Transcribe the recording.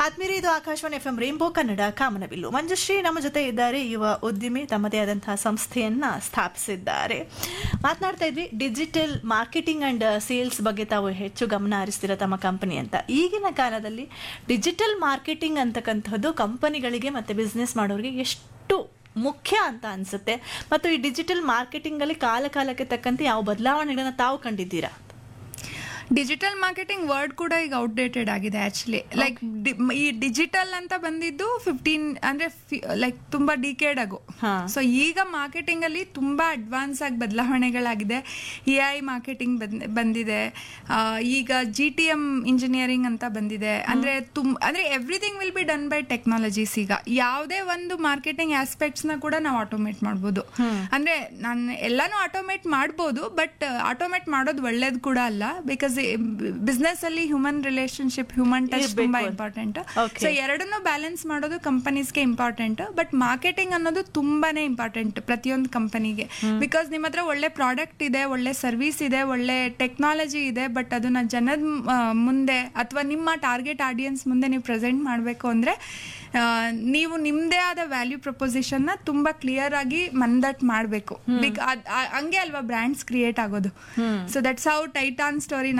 ಆತ್ಮೀರಿ ಇದು Akashvani F M rainbow Kannada ಕಾಮನಬಿಲ್ಲು ಮಂಜುಶ್ರೀ ನಮ್ಮ ಜೊತೆ ಇದ್ದಾರೆ ಯುವ ಉದ್ಯಮಿ ತಮ್ಮದೇ ಆದಂತಹ ಸಂಸ್ಥೆಯನ್ನ ಸ್ಥಾಪಿಸಿದ್ದಾರೆ ಮಾತನಾಡ್ತಾ ಇದ್ವಿ ಡಿಜಿಟಲ್ ಮಾರ್ಕೆಟಿಂಗ್ ಅಂಡ್ ಸೇಲ್ಸ್ ಬಗ್ಗೆ ತಾವು ಹೆಚ್ಚು ಗಮನ ಹರಿಸ್ತಿರೋ ತಮ್ಮ ಕಂಪನಿ ಅಂತ ಈಗಿನ ಕಾಲದಲ್ಲಿ ಡಿಜಿಟಲ್ ಮಾರ್ಕೆಟಿಂಗ್ ಅಂತಕ್ಕಂಥದ್ದು ಕಂಪನಿಗಳಿಗೆ ಮತ್ತೆ ಬಿಸ್ನೆಸ್ ಮಾಡೋರಿಗೆ ಎಷ್ಟು ಮುಖ್ಯ ಅಂತ ಅನ್ಸುತ್ತೆ ಮತ್ತು ಈ ಡಿಜಿಟಲ್ ಮಾರ್ಕೆಟಿಂಗ್ ಅಲ್ಲಿ ಕಾಲ ಕಾಲಕ್ಕೆ ತಕ್ಕಂತೆ ಯಾವ ಬದಲಾವಣೆಗಳನ್ನ ತಾವು ಕಂಡಿದ್ದೀರಾ ಡಿಜಿಟಲ್ ಮಾರ್ಕೆಟಿಂಗ್ ವರ್ಡ್ ಕೂಡ ಈಗ ಔಟ್ಡೇಟೆಡ್ ಆಗಿದೆ ಆಕ್ಚುಲಿ ಲೈಕ್ ಈ ಡಿಜಿಟಲ್ ಅಂತ ಬಂದಿದ್ದು ಫಿಫ್ಟೀನ್ ಅಂದ್ರೆ ಲೈಕ್ ತುಂಬಾ ಡಿಕೇಡ್ ಆಗು ಹಾ. ಸೊ ಈಗ ಮಾರ್ಕೆಟಿಂಗ್ ಅಲ್ಲಿ ತುಂಬಾ ಅಡ್ವಾನ್ಸ್ ಆಗಿ ಬದಲಾವಣೆಗಳಾಗಿದೆ ಎ ಐ ಮಾರ್ಕೆಟಿಂಗ್ ಬಂದಿದೆ ಆ, ಈಗ ಜಿ ಟಿ ಎಂ ಇಂಜಿನಿಯರಿಂಗ್ ಅಂತ ಬಂದಿದೆ ಅಂದ್ರೆ ತುಂ ಅಂದ್ರೆ everything will be done by technologies ಈಗ ಯಾವುದೇ ಒಂದು ಮಾರ್ಕೆಟಿಂಗ್ ಆಸ್ಪೆಕ್ಟ್ಸ್ ನ ಕೂಡ ನಾವು ಆಟೋಮೇಟ್ ಮಾಡ್ಬೋದು ಅಂದ್ರೆ ನಾನು ಎಲ್ಲಾನು ಆಟೋಮೇಟ್ ಮಾಡ್ಬೋದು ಬಟ್ ಆಟೋಮೇಟ್ ಮಾಡೋದು ಒಳ್ಳೇದು ಕೂಡ ಅಲ್ಲ ಬಿಕಾಸ್ ಬಿಸ್ನೆಸ್ ಅಲ್ಲಿ ಹ್ಯೂಮನ್ ರಿಲೇಶನ್ಶಿಪ್ ಹ್ಯೂಮನ್ ಟಚ್ ಇರ್ಬೇಕು ತುಂಬಾ ಅಂತ. Important Okay. ಸೊ ಎರಡನ್ನೂ ಬ್ಯಾಲೆನ್ಸ್ ಮಾಡೋದು ಕಂಪನೀಸ್ಗೆ ಇಂಪಾರ್ಟೆಂಟ್ ಬಟ್ ಮಾರ್ಕೆಟಿಂಗ್ ಅನ್ನೋದು ತುಂಬಾನೇ ಇಂಪಾರ್ಟೆಂಟ್ ಪ್ರತಿಯೊಂದು ಕಂಪನಿಗೆ ಬಿಕಾಸ್ ನಿಮ್ಮ ಹತ್ರ ಒಳ್ಳೆ ಪ್ರಾಡಕ್ಟ್ ಇದೆ ಒಳ್ಳೆ ಸರ್ವಿಸ್ ಇದೆ ಒಳ್ಳೆ ಟೆಕ್ನಾಲಜಿ ಇದೆ ಬಟ್ ಅದನ್ನ ಜನದ ಮುಂದೆ ಅಥವಾ ನಿಮ್ಮ ಟಾರ್ಗೆಟ್ ಆಡಿಯನ್ಸ್ ಮುಂದೆ ನೀವು ಪ್ರೆಸೆಂಟ್ ಮಾಡಬೇಕು ಅಂದ್ರೆ ಆ, ನೀವು ನಿಮ್ದೇ ಆದ ವ್ಯಾಲ್ಯೂ ಪ್ರಪೋಸಿಷನ್ ನ ತುಂಬಾ ಕ್ಲಿಯರ್ ಆಗಿ ಮಂದಟ್ ಮಾಡಬೇಕು ಹಂಗೆ ಅಲ್ವಾ ಬ್ರ್ಯಾಂಡ್ಸ್ ಕ್ರಿಯೇಟ್ ಆಗೋದು so that's how Titan story